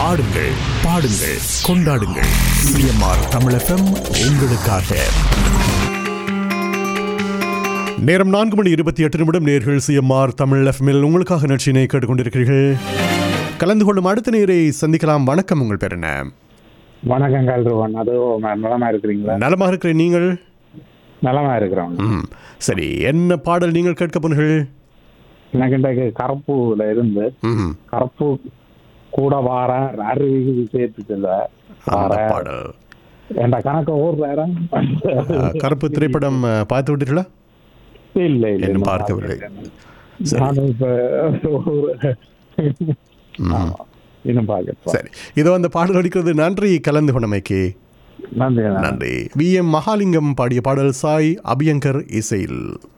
ஆடுங்கள் பாடுங்கள் கொண்டாடுங்கள் CMR Tamil FM உங்களுக்காக நேரம் நான்கு மணி இருபத்தி எட்டு நிமிடம் நேர்கள் சிஎம்ஆர் தமிழ் எஃப்எம்மில் உங்களுக்காக நிகழ்ச்சியினை கேட்டுக்கொண்டிருக்கிறீர்கள் கலந்து கொள்ளும் அடுத்த நேரை சந்திக்கலாம் வணக்கம் உங்கள் பேர் என்ன வணக்கம் கல்ருவன் அது நலமா இருக்கிறீங்களா நலமாக இருக்கிறேன் நீங்கள் நலமா இருக்கிறோம் ம் சரி என்ன பாடல் நீங்கள் கேட்க போனீர்கள் எனக்கு இன்றைக்கு கருப்புல இருந்து ம் கருப்பு கூட வார அருவிக்கு சேர்த்து செல்ல அந்த பாடல் என்ற கணக்கு ஓடுறாரன் அஹ், கருப்பு திரைப்படம் அஹ், பார்த்து விட்டீர்களா இல்ல இல்ல இன்னும் இன்னும் பார்க்கவில்லை. பார்க்கல. சரி. நானும் இப்ப ஒரு- ஆமா, இன்னும் பார்க்க சரி இதோ அந்த பாடல் அடிக்கிறது நன்றி கலந்து கொண்டமைக்கு நன்றி நன்றி நன்றி வி எம் மகாலிங்கம் பாடிய பாடல் சாய் அபியங்கர் இசையில்